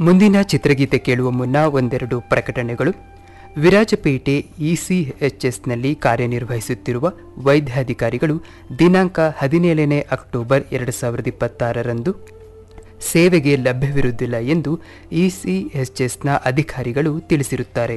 ಮುಂದಿನ ಚಿತ್ರಗೀತೆ ಕೇಳುವ ಮುನ್ನ ಒಂದೆರಡು ಪ್ರಕಟಣೆಗಳು ವಿರಾಜಪೇಟೆ ಇಸಿಎಚ್ಎಸ್ನಲ್ಲಿ ಕಾರ್ಯನಿರ್ವಹಿಸುತ್ತಿರುವ ವೈದ್ಯಾಧಿಕಾರಿಗಳು ದಿನಾಂಕ ಹದಿನೇಳನೇ ಅಕ್ಟೋಬರ್ ಎರಡು ಸಾವಿರದ ಇಪ್ಪತ್ತಾರರಂದು ಸೇವೆಗೆ ಲಭ್ಯವಿರುವುದಿಲ್ಲ ಎಂದು ಇಸಿಎಚ್ಎಸ್ನ ಅಧಿಕಾರಿಗಳು ತಿಳಿಸಿರುತ್ತಾರೆ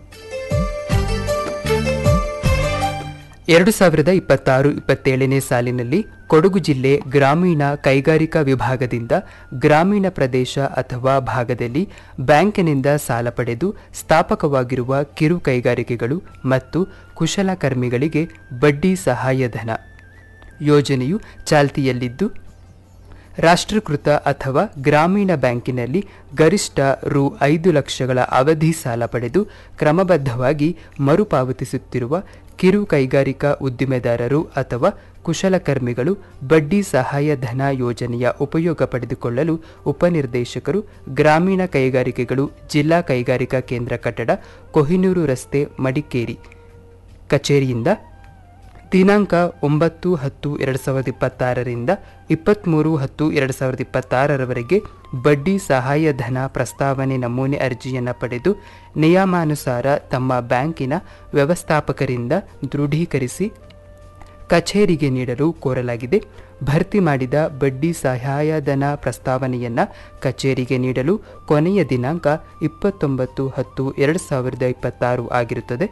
ಎರಡು ಸಾವಿರದ ಇಪ್ಪತ್ತಾರು ಇಪ್ಪತ್ತೇಳನೇ ಸಾಲಿನಲ್ಲಿ ಕೊಡಗು ಜಿಲ್ಲೆ ಗ್ರಾಮೀಣ ಕೈಗಾರಿಕಾ ವಿಭಾಗದಿಂದ ಗ್ರಾಮೀಣ ಪ್ರದೇಶ ಅಥವಾ ಭಾಗದಲ್ಲಿ ಬ್ಯಾಂಕಿನಿಂದ ಸಾಲ ಪಡೆದು ಸ್ಥಾಪಕವಾಗಿರುವ ಕಿರು ಕೈಗಾರಿಕೆಗಳು ಮತ್ತು ಕುಶಲಕರ್ಮಿಗಳಿಗೆ ಬಡ್ಡಿ ಸಹಾಯಧನ ಯೋಜನೆಯು ಚಾಲ್ತಿಯಲ್ಲಿದ್ದು ರಾಷ್ಟ್ರೀಕೃತ ಅಥವಾ ಗ್ರಾಮೀಣ ಬ್ಯಾಂಕಿನಲ್ಲಿ ಗರಿಷ್ಠ ರು ಐದು ಲಕ್ಷಗಳ ಅವಧಿ ಸಾಲ ಪಡೆದು ಕ್ರಮಬದ್ಧವಾಗಿ ಮರುಪಾವತಿಸುತ್ತಿರುವ ಕಿರು ಕೈಗಾರಿಕಾ ಉದ್ದಿಮೆದಾರರು ಅಥವಾ ಕುಶಲಕರ್ಮಿಗಳು ಬಡ್ಡಿ ಸಹಾಯಧನ ಯೋಜನೆಯ ಉಪಯೋಗ ಪಡೆದುಕೊಳ್ಳಲು ಉಪನಿರ್ದೇಶಕರು ಗ್ರಾಮೀಣ ಕೈಗಾರಿಕೆಗಳು ಜಿಲ್ಲಾ ಕೈಗಾರಿಕಾ ಕೇಂದ್ರ ಕಟ್ಟಡ ಕೊಹಿನೂರು ರಸ್ತೆ ಮಡಿಕೇರಿ ಕಚೇರಿಯಿಂದ ದಿನಾಂಕ ಒಂಬತ್ತು ಹತ್ತು ಎರಡು ಸಾವಿರದ ಇಪ್ಪತ್ತಾರರಿಂದ ಇಪ್ಪತ್ತ್ಮೂರು ಹತ್ತು ಎರಡು ಸಾವಿರದ ಇಪ್ಪತ್ತಾರರವರೆಗೆ ಬಡ್ಡಿ ಸಹಾಯಧನ ಪ್ರಸ್ತಾವನೆ ನಮೂನೆ ಅರ್ಜಿಯನ್ನು ಪಡೆದು ನಿಯಮಾನುಸಾರ ತಮ್ಮ ಬ್ಯಾಂಕಿನ ವ್ಯವಸ್ಥಾಪಕರಿಂದ ದೃಢೀಕರಿಸಿ ಕಚೇರಿಗೆ ನೀಡಲು ಕೋರಲಾಗಿದೆ ಭರ್ತಿ ಮಾಡಿದ ಬಡ್ಡಿ ಸಹಾಯಧನ ಪ್ರಸ್ತಾವನೆಯನ್ನು ಕಚೇರಿಗೆ ನೀಡಲು ಕೊನೆಯ ದಿನಾಂಕ ಇಪ್ಪತ್ತೊಂಬತ್ತು ಹತ್ತು ಎರಡು ಸಾವಿರದ ಇಪ್ಪತ್ತಾರು ಆಗಿರುತ್ತದೆ